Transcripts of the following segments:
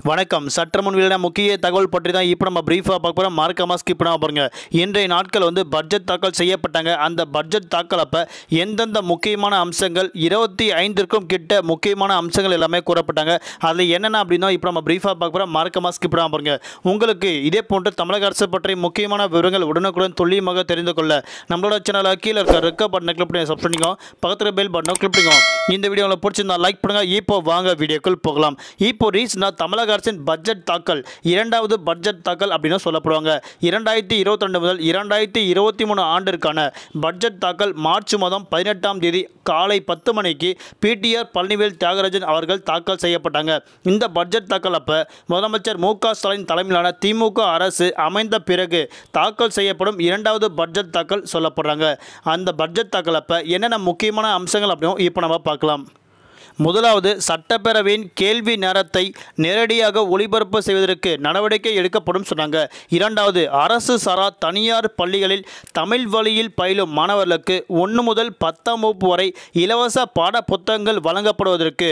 வணக்கம் சற்று முன் வெளியான முக்கிய தகவல் பற்றி தான் இப்போ நம்ம பிரீஃபாக பார்க்க போகிறோம் மறக்காம ஸ்கிப் பண்ணாம பாருங்க இன்றைய நாட்கள் வந்து பட்ஜெட் தாக்கல் செய்யப்பட்டாங்க அந்த பட்ஜெட் தாக்கல் அப்போ எந்தெந்த முக்கியமான அம்சங்கள் இருபத்தி ஐந்திற்கும் கிட்ட முக்கியமான அம்சங்கள் எல்லாமே கூறப்பட்டாங்க அதில் என்னென்ன அப்படின்னா இப்போ நம்ம பிரீஃபாக பார்க்க போகிறோம் மறக்காம ஸ்கிப் பண்ணாம பாருங்க உங்களுக்கு இதே போன்று தமிழக அரசு பற்றி முக்கியமான விவரங்கள் உடனுக்குடன் துல்லியமாக தெரிந்து கொள்ள நம்மளோட சேனலை கீழே இருக்க ரெக்க பட்டனை கிளிக் பண்ணி சப்ஸ்கிரைப் பண்ணிக்கோ பக்கத்தில் பெல் பட்டனை கிளிக் பண்ணிக்கோ இந்த வீடியோவில் பிடிச்சிருந்தா லைக் பண்ணுங்க இப்போ வாங்க வீடியோக்குள் போகலாம் இப்போ ரீசனாக தமிழக அரசின் பட்ஜெட் தாக்கல் இரண்டாவது பட்ஜெட் தாக்கல் அப்படின்னு சொல்லப்படுவாங்க இரண்டாயிரத்தி இருபத்தி ரெண்டு முதல் இரண்டாயிரத்தி இருபத்தி மூணு ஆண்டிற்கான பட்ஜெட் தாக்கல் மார்ச் மாதம் பதினெட்டாம் தேதி காலை பத்து மணிக்கு பிடிஆர் பழனிவேல் தியாகராஜன் அவர்கள் தாக்கல் செய்யப்பட்டாங்க இந்த பட்ஜெட் தாக்கல் அப்போ முதலமைச்சர் மு க ஸ்டாலின் தலைமையிலான திமுக அரசு அமைந்த பிறகு தாக்கல் செய்யப்படும் இரண்டாவது பட்ஜெட் தாக்கல் சொல்லப்படுறாங்க அந்த பட்ஜெட் தாக்கல் அப்போ என்னென்ன முக்கியமான அம்சங்கள் அப்படியும் இப்போ நம்ம பார்க்கலாம் முதலாவது சட்டப்பேரவையின் கேள்வி நேரத்தை நேரடியாக ஒளிபரப்பு செய்வதற்கு நடவடிக்கை எடுக்கப்படும் சொன்னாங்க இரண்டாவது அரசு சாரா தனியார் பள்ளிகளில் தமிழ் வழியில் பயிலும் மாணவர்களுக்கு ஒன்று முதல் பத்தாம் வகுப்பு வரை இலவச பாட புத்தகங்கள் வழங்கப்படுவதற்கு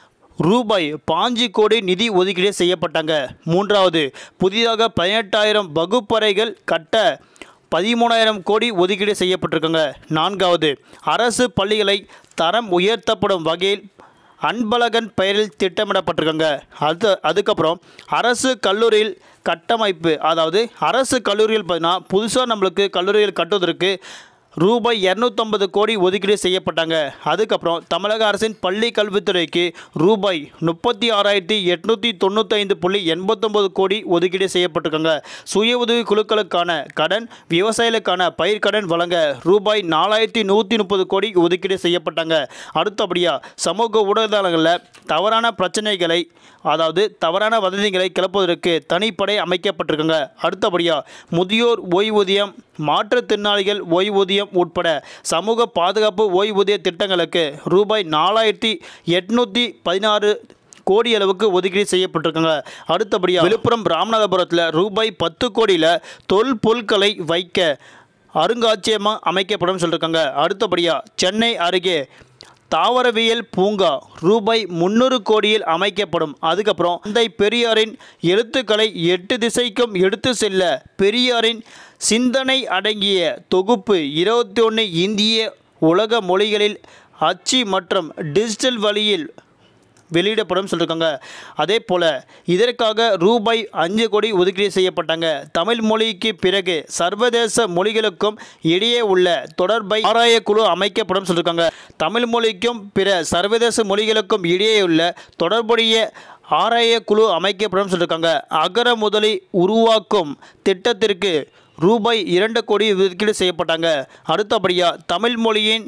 ரூபாய் பாஞ்சு கோடி நிதி ஒதுக்கீடு செய்யப்பட்டாங்க மூன்றாவது புதிதாக பதினெட்டாயிரம் வகுப்பறைகள் கட்ட பதிமூணாயிரம் கோடி ஒதுக்கீடு செய்யப்பட்டிருக்காங்க நான்காவது அரசு பள்ளிகளை தரம் உயர்த்தப்படும் வகையில் அன்பழகன் பெயரில் திட்டமிடப்பட்டிருக்காங்க அது அதுக்கப்புறம் அரசு கல்லூரியில் கட்டமைப்பு அதாவது அரசு கல்லூரியில் பார்த்தீங்கன்னா புதுசாக நம்மளுக்கு கல்லூரியில் கட்டுவதற்கு ரூபாய் இரநூத்தம்பது கோடி ஒதுக்கீடு செய்யப்பட்டாங்க அதுக்கப்புறம் தமிழக அரசின் பள்ளி கல்வித்துறைக்கு ரூபாய் முப்பத்தி ஆறாயிரத்தி எட்நூற்றி தொண்ணூத்தைந்து புள்ளி எண்பத்தொம்பது கோடி ஒதுக்கீடு செய்யப்பட்டிருக்காங்க சுய உதவி குழுக்களுக்கான கடன் விவசாயிகளுக்கான பயிர்க்கடன் வழங்க ரூபாய் நாலாயிரத்தி நூற்றி முப்பது கோடி ஒதுக்கீடு செய்யப்பட்டாங்க அடுத்தபடியாக சமூக ஊடகங்களில் தவறான பிரச்சனைகளை அதாவது தவறான வதந்திகளை கிளப்புவதற்கு தனிப்படை அமைக்கப்பட்டிருக்காங்க அடுத்தபடியாக முதியோர் ஓய்வூதியம் மாற்றுத்திறனாளிகள் ஓய்வூதியம் உட்பட சமூக பாதுகாப்பு ஓய்வூதிய திட்டங்களுக்கு ரூபாய் நாலாயிரத்தி எட்நூற்றி பதினாறு கோடி அளவுக்கு ஒதுக்கீடு செய்யப்பட்டிருக்காங்க அடுத்தபடியாக விழுப்புரம் ராமநாதபுரத்தில் ரூபாய் பத்து கோடியில் தொல் பொருட்களை வைக்க அருங்காட்சியமாக அமைக்கப்படும் சொல்லியிருக்காங்க அடுத்தபடியாக சென்னை அருகே தாவரவியல் பூங்கா ரூபாய் முந்நூறு கோடியில் அமைக்கப்படும் அதுக்கப்புறம் தந்தை பெரியாரின் எழுத்துக்களை எட்டு திசைக்கும் எடுத்து செல்ல பெரியாரின் சிந்தனை அடங்கிய தொகுப்பு இருபத்தி ஒன்று இந்திய உலக மொழிகளில் அச்சு மற்றும் டிஜிட்டல் வழியில் வெளியிடப்படும் சொல்லியிருக்காங்க அதே போல் இதற்காக ரூபாய் அஞ்சு கோடி ஒதுக்கீடு செய்யப்பட்டாங்க தமிழ் மொழிக்கு பிறகு சர்வதேச மொழிகளுக்கும் இடையே உள்ள தொடர்பை ஆராய குழு அமைக்கப்படும் சொல்லியிருக்காங்க தமிழ் மொழிக்கும் பிற சர்வதேச மொழிகளுக்கும் இடையே உள்ள தொடர்புடைய ஆராய குழு அமைக்கப்படும் சொல்லியிருக்காங்க அகர முதலி உருவாக்கும் திட்டத்திற்கு ரூபாய் இரண்டு கோடி ஒதுக்கீடு செய்யப்பட்டாங்க அடுத்தபடியாக தமிழ் மொழியின்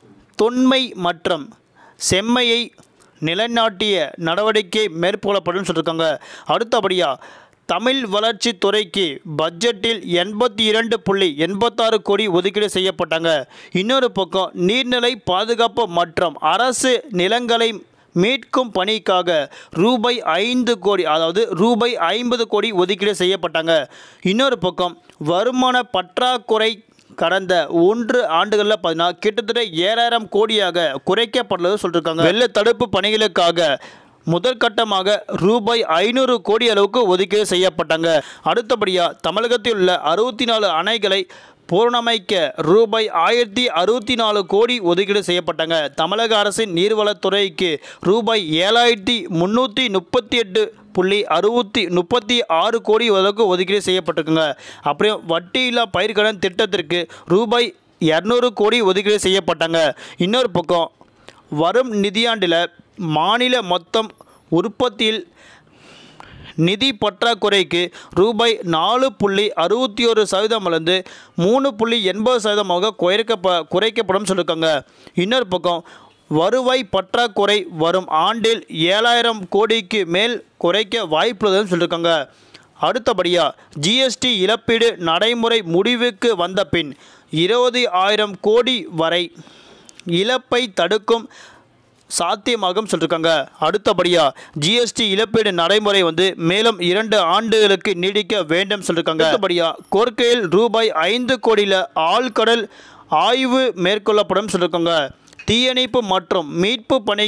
தொன்மை மற்றும் செம்மையை நிலைநாட்டிய நடவடிக்கை மேற்கொள்ளப்படும் சொல்லியிருக்காங்க அடுத்தபடியாக தமிழ் வளர்ச்சி துறைக்கு பட்ஜெட்டில் எண்பத்தி இரண்டு புள்ளி எண்பத்தாறு கோடி ஒதுக்கீடு செய்யப்பட்டாங்க இன்னொரு பக்கம் நீர்நிலை பாதுகாப்பு மற்றும் அரசு நிலங்களை மீட்கும் பணிக்காக ரூபாய் ஐந்து கோடி அதாவது ரூபாய் ஐம்பது கோடி ஒதுக்கீடு செய்யப்பட்டாங்க இன்னொரு பக்கம் வருமான பற்றாக்குறை கடந்த ஒன்று ஆண்டுகளில் பார்த்தீங்கன்னா கிட்டத்தட்ட ஏழாயிரம் கோடியாக குறைக்கப்பட்டுள்ளது சொல்லியிருக்காங்க வெள்ள தடுப்பு பணிகளுக்காக முதற்கட்டமாக ரூபாய் ஐநூறு கோடி அளவுக்கு ஒதுக்கீடு செய்யப்பட்டாங்க அடுத்தபடியாக தமிழகத்தில் உள்ள அறுபத்தி நாலு அணைகளை பூரணமைக்க ரூபாய் ஆயிரத்தி அறுபத்தி நாலு கோடி ஒதுக்கீடு செய்யப்பட்டாங்க தமிழக அரசின் நீர்வளத்துறைக்கு ரூபாய் ஏழாயிரத்தி முந்நூற்றி முப்பத்தி எட்டு புள்ளி அறுபத்தி முப்பத்தி ஆறு கோடி அளவுக்கு ஒதுக்கீடு செய்யப்பட்டிருக்குங்க அப்புறம் வட்டியில்லா பயிர்க்கடன் திட்டத்திற்கு ரூபாய் இரநூறு கோடி ஒதுக்கீடு செய்யப்பட்டாங்க இன்னொரு பக்கம் வரும் நிதியாண்டில் மாநில மொத்தம் உற்பத்தியில் நிதி பற்றாக்குறைக்கு ரூபாய் நாலு புள்ளி அறுபத்தி ஒரு சதவீதமிலிருந்து மூணு புள்ளி எண்பது சதவீதமாக குறைக்கப்ப குறைக்கப்படும் சொல்லியிருக்காங்க இன்னொரு பக்கம் வருவாய் பற்றாக்குறை வரும் ஆண்டில் ஏழாயிரம் கோடிக்கு மேல் குறைக்க வாய்ப்புள்ளதுன்னு சொல்லியிருக்காங்க அடுத்தபடியாக ஜிஎஸ்டி இழப்பீடு நடைமுறை முடிவுக்கு வந்த பின் இருபது ஆயிரம் கோடி வரை இழப்பை தடுக்கும் சாத்தியமாகும் சொல்லியிருக்காங்க அடுத்தபடியாக ஜிஎஸ்டி இழப்பீடு நடைமுறை வந்து மேலும் இரண்டு ஆண்டுகளுக்கு நீடிக்க வேண்டும் சொல்லியிருக்காங்க அடுத்தபடியாக கோர்க்கையில் ரூபாய் ஐந்து கோடியில் ஆழ்கடல் ஆய்வு மேற்கொள்ளப்படும் சொல்லியிருக்காங்க தீயணைப்பு மற்றும் மீட்பு பணிகள்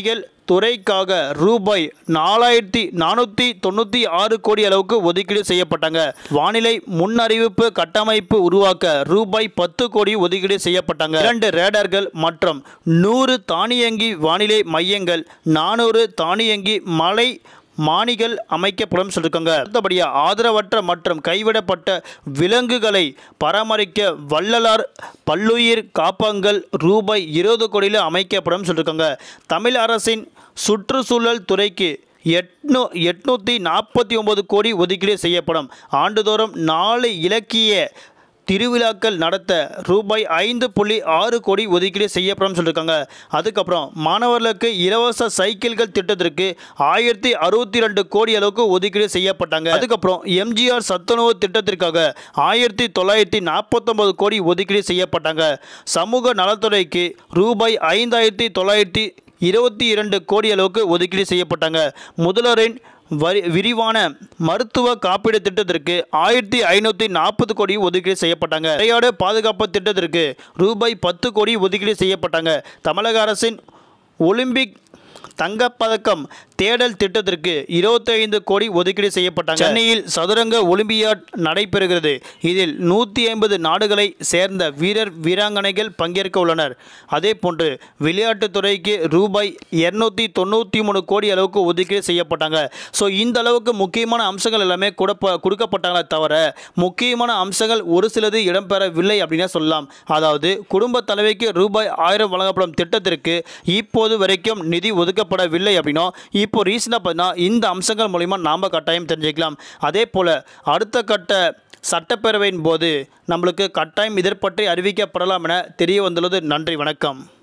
துறைக்காக ரூபாய் நாலாயிரத்தி நானூற்றி தொண்ணூற்றி ஆறு கோடி அளவுக்கு ஒதுக்கீடு செய்யப்பட்டாங்க வானிலை முன்னறிவிப்பு கட்டமைப்பு உருவாக்க ரூபாய் பத்து கோடி ஒதுக்கீடு செய்யப்பட்டாங்க இரண்டு ரேடர்கள் மற்றும் நூறு தானியங்கி வானிலை மையங்கள் நானூறு தானியங்கி மலை மானிகள் அமைக்கப்படும் சொல்லியிருக்காங்க அடுத்தபடியாக ஆதரவற்ற மற்றும் கைவிடப்பட்ட விலங்குகளை பராமரிக்க வள்ளலார் பல்லுயிர் காப்பகங்கள் ரூபாய் இருபது கோடியில் அமைக்கப்படும் சொல்லியிருக்காங்க தமிழ் அரசின் சுற்றுச்சூழல் துறைக்கு எட்நூ எட்நூற்றி நாற்பத்தி ஒம்பது கோடி ஒதுக்கீடு செய்யப்படும் ஆண்டுதோறும் நாலு இலக்கிய திருவிழாக்கள் நடத்த ரூபாய் ஐந்து புள்ளி ஆறு கோடி ஒதுக்கீடு செய்யப்படும் சொல்லியிருக்காங்க அதுக்கப்புறம் மாணவர்களுக்கு இலவச சைக்கிள்கள் திட்டத்திற்கு ஆயிரத்தி அறுபத்தி ரெண்டு கோடி அளவுக்கு ஒதுக்கீடு செய்யப்பட்டாங்க அதுக்கப்புறம் எம்ஜிஆர் சத்துணவு திட்டத்திற்காக ஆயிரத்தி தொள்ளாயிரத்தி நாற்பத்தொம்பது கோடி ஒதுக்கீடு செய்யப்பட்டாங்க சமூக நலத்துறைக்கு ரூபாய் ஐந்தாயிரத்தி தொள்ளாயிரத்தி இருபத்தி இரண்டு கோடி அளவுக்கு ஒதுக்கீடு செய்யப்பட்டாங்க முதல்வரின் வரி விரிவான மருத்துவ காப்பீடு திட்டத்திற்கு ஆயிரத்தி ஐநூற்றி நாற்பது கோடி ஒதுக்கீடு செய்யப்பட்டாங்க விளையாடு பாதுகாப்பு திட்டத்திற்கு ரூபாய் பத்து கோடி ஒதுக்கீடு செய்யப்பட்டாங்க தமிழக அரசின் ஒலிம்பிக் தங்கப்பதக்கம் தேடல் திட்டத்திற்கு 25 கோடி ஒதுக்கீடு செய்யப்பட்டாங்க சென்னையில் சதுரங்க ஒலிம்பியாட் நடைபெறுகிறது இதில் நூற்றி ஐம்பது நாடுகளை சேர்ந்த வீரர் வீராங்கனைகள் பங்கேற்க உள்ளனர் அதே போன்று விளையாட்டுத்துறைக்கு ரூபாய் இருநூத்தி தொண்ணூற்றி மூணு கோடி அளவுக்கு ஒதுக்கீடு செய்யப்பட்டாங்க ஸோ இந்த அளவுக்கு முக்கியமான அம்சங்கள் எல்லாமே கொடுப்ப கொடுக்கப்பட்டாங்களே தவிர முக்கியமான அம்சங்கள் ஒரு சிலது இடம்பெறவில்லை அப்படின்னே சொல்லலாம் அதாவது குடும்ப தலைவிக்கு ரூபாய் ஆயிரம் வழங்கப்படும் திட்டத்திற்கு இப்போது வரைக்கும் நிதி ஒதுக்கப்படவில்லை அப்படின்னா இப்போ ரீசெண்டாக பார்த்தீங்கன்னா இந்த அம்சங்கள் மூலிமா நாம் கட்டாயம் தெரிஞ்சுக்கலாம் அதே போல் அடுத்த கட்ட சட்டப்பேரவையின் போது நம்மளுக்கு கட்டாயம் இதற்பற்றி அறிவிக்கப்படலாம் என தெரிய வந்துள்ளது நன்றி வணக்கம்